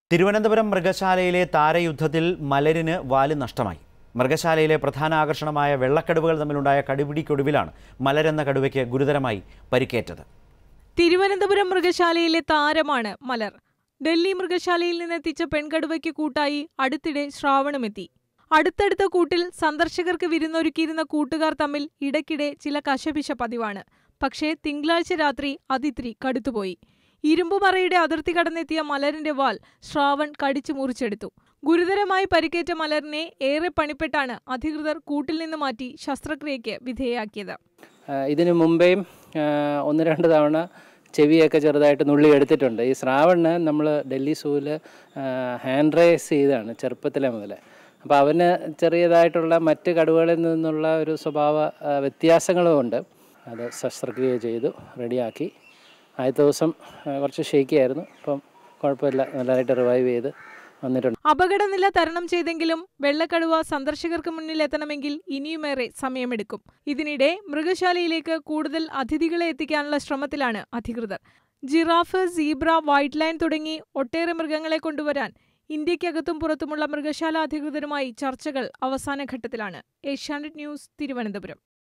തിരുവനന്തപുരം മൃഗശാലയിലെ താരയുദ്ധത്തിൽ മലരിന് വാല് നഷ്ടമായി മൃഗശാലയിലെ പ്രധാന ആകർഷണമായ വെള്ളക്കടുവകൾ തമ്മിലുണ്ടായ കടുപിടിക്കൊടുവിലാണ് മലരെന്ന കടുവയ്ക്ക് ഗുരുതരമായി പരിക്കേറ്റത് തിരുവനന്തപുരം മൃഗശാലയിലെ താരമാണ് മലർ ഡൽഹി മൃഗശാലയിൽ നിന്നെത്തിച്ച പെൺകടുവയ്ക്ക് കൂട്ടായി അടുത്തിടെ ശ്രാവണമെത്തി അടുത്തടുത്ത കൂട്ടിൽ സന്ദർശകർക്ക് വിരുന്നൊരുക്കിയിരുന്ന കൂട്ടുകാർ തമ്മിൽ ഇടയ്ക്കിടെ ചില കശപിശ പതിവാണ് പക്ഷേ തിങ്കളാഴ്ച രാത്രി അതിത്രി കടുത്തുപോയി ഇരുമ്പുമറയുടെ അതിർത്തി കടന്നെത്തിയ മലരിന്റെ വാൽ ശ്രാവൺ കടിച്ചു മുറിച്ചെടുത്തു ഗുരുതരമായി പരിക്കേറ്റ മലറിനെ ഏറെ പണിപ്പെട്ടാണ് അധികൃതർ കൂട്ടിൽ നിന്ന് മാറ്റി ശസ്ത്രക്രിയയ്ക്ക് വിധേയയാക്കിയത് ആഹ് ഇതിനു മുമ്പേയും ആഹ് ഒന്ന് രണ്ട് തവണ ചെവിയൊക്കെ ചെറുതായിട്ട് നുള്ളി എടുത്തിട്ടുണ്ട് ഈ ശ്രാവണിന് നമ്മൾ ഡൽഹി സൂവിൽ ഹാൻഡ് റേസ് ചെയ്താണ് ചെറുപ്പത്തിലെ മുതൽ അപ്പോൾ അവന് ചെറിയതായിട്ടുള്ള മറ്റ് കടുവകളിൽ നിന്നുള്ള ഒരു സ്വഭാവ ആഹ് വ്യത്യാസങ്ങളും ഉണ്ട് അത് ശസ്ത്രക്രിയ ചെയ്തു റെഡിയാക്കി ആദ്യത്തെ ദിവസം ആഹ് കുറച്ച് ഷേക്കി ആയിരുന്നു ഇപ്പം കുഴപ്പമില്ല നല്ലതായിട്ട് റിവൈവ് ചെയ്ത് വന്നിട്ടുണ്ട് അപകടനില തരണം ചെയ്തെങ്കിലും വെള്ളക്കടുവ സന്ദർശകർക്ക് മുന്നിൽ എത്തണമെങ്കിൽ ഇനിയുമേറെ സമയമെടുക്കും ഇതിനിടെ മൃഗശാലയിലേക്ക് കൂടുതൽ അതിഥികളെ എത്തിക്കാനുള്ള ശ്രമത്തിലാണ് അധികൃതർ ജിറാഫ് സീബ്ര വൈറ്റ് ലൈൻ തുടങ്ങി ഒട്ടേറെ മൃഗങ്ങളെ കൊണ്ടുവരാൻ ഇന്ത്യക്കകത്തും പുറത്തുമുള്ള മൃഗശാല അധികൃതരുമായി ചർച്ചകൾ അവസാന ഘട്ടത്തിലാണ് ഏഷ്യാനെറ്റ് ന്യൂസ് തിരുവനന്തപുരം